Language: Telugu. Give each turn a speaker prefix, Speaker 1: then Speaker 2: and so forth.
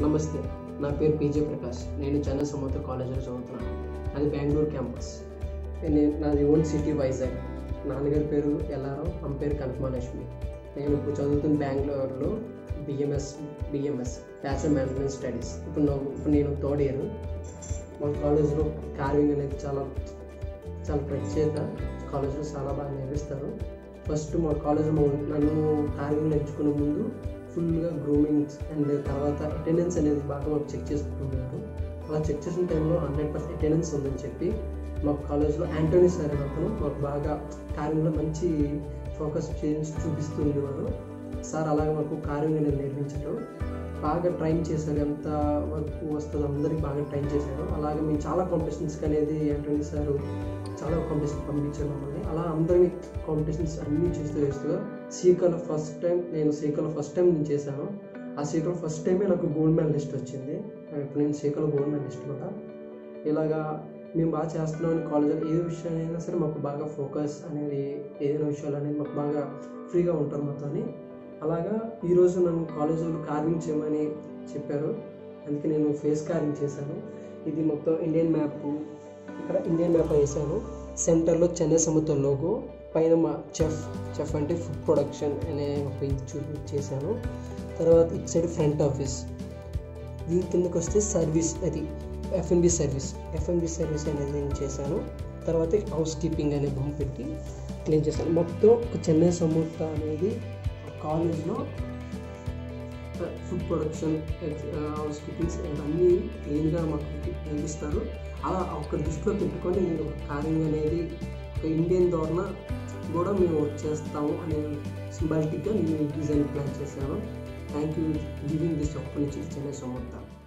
Speaker 1: నమస్తే నా పేరు పీజే ప్రకాష్ నేను చెన్నై సముద్ర కాలేజీలో చదువుతున్నాను అది బెంగళూరు క్యాంపస్ నేను నాది ఓన్ సిటీ వైజాగ్ నాన్నగారి పేరు ఎల్లారావు అమ్మ పేరు కనకమాలక్ష్మి నేను ఇప్పుడు చదువుతున్న బెంగళూరులో BMS BMS bachelor management studies ఇప్పుడు నా ఇప్పుడు నేను థర్డ్ ఇయర్ మా కాలేజ్లో కార్వింగ్ అనేది చాలా చాలా ప్రత్యేక కాలేజ్లో చాలా బాగా నేర్పిస్తారు ఫస్ట్ మా కాలేజ్లో నన్ను కార్వింగ్ నేర్చుకునే ముందు ఫుల్గా గ్రూమింగ్స్ అండ్ తర్వాత అటెండెన్స్ అనేది బాగా మాకు చెక్ చేసుకుంటున్నారు అలా చెక్ చేసిన టైంలో హండ్రెడ్ పర్సెంట్ అటెండెన్స్ ఉందని చెప్పి మా కాలేజ్లో యాంటోనీ సార్ అనే అతను మాకు బాగా కార్వింగ్లో మంచి ఫోకస్ చేసి చూపిస్తూ ఉండేవారు సార్ అలాగే మాకు కార్వింగ్ అనేది నేర్పించారు బాగా ట్రైన్ చేశారు ఎంత వరకు వస్తుందో అందరికి బాగా ట్రైన్ చేశారు అలాగే మేము చాలా కాంపిటీషన్స్కి అనేది యాంటోనీ సార్ చాలా కాంపిటీషన్ పంపించారు మమ్మల్ని అలా అందరినీ కాంపిటీషన్స్ అన్నీ చేస్తూ చేస్తూగా సీకర్లో ఫస్ట్ టైం నేను సీకర్లో ఫస్ట్ టైం నేను చేశాను ఆ సీకర్లో ఫస్ట్ టైమే నాకు గోల్డ్ మెడలిస్ట్ వచ్చింది ఇప్పుడు నేను సీకర్లో గోల్డ్ మెడలిస్ట్ కూడా ఇలాగా మేము బాగా చేస్తున్నాం కాలేజ్లో ఏ విషయాలైనా సరే మాకు బాగా ఫోకస్ అనేది ఏదైనా విషయాలు అనేది మాకు బాగా ఫ్రీగా ఉంటారు మాతోని అలాగా ఈరోజు నన్ను కాలేజీలో కార్వింగ్ చేయమని చెప్పారు అందుకే నేను ఫేస్ కార్వింగ్ చేశాను ఇది మొత్తం ఇండియన్ మ్యాప్ ఇక్కడ ఇండియన్ మ్యాప్ వేసాను సెంటర్లో చెన్నై సముద్ర లోగో పైన మా చెఫ్ చెఫ్ అంటే ఫుడ్ ప్రొడక్షన్ అనే ఒక ఇది చూపి చేశాను తర్వాత ఇటు సైడ్ ఫ్రంట్ ఆఫీస్ దీని కిందకి వస్తే సర్వీస్ అది ఎఫ్ఎన్బి సర్వీస్ ఎఫ్ఎన్బి సర్వీస్ అనేది నేను చేశాను తర్వాత హౌస్ కీపింగ్ అనే బొమ్మ పెట్టి క్లీన్ చేశాను మొత్తం ఒక చెన్నై సముద్ర అనేది కాలేజ్లో ఫుడ్ ప్రొడక్షన్ హౌస్ కీపింగ్స్ ఇవన్నీ క్లీన్గా మాకు నేర్పిస్తారు అలా ఒక దృష్టిలో పెట్టుకొని నేను ఒక కార్యం అనేది ఒక ఇండియన్ ద్వారా కూడా మేము చేస్తాము అనే సింబాలిటిక్గా నేను ఈ డిజైన్ ప్లాన్ చేశాను thank you giving this opportunity Chennai సముద్ర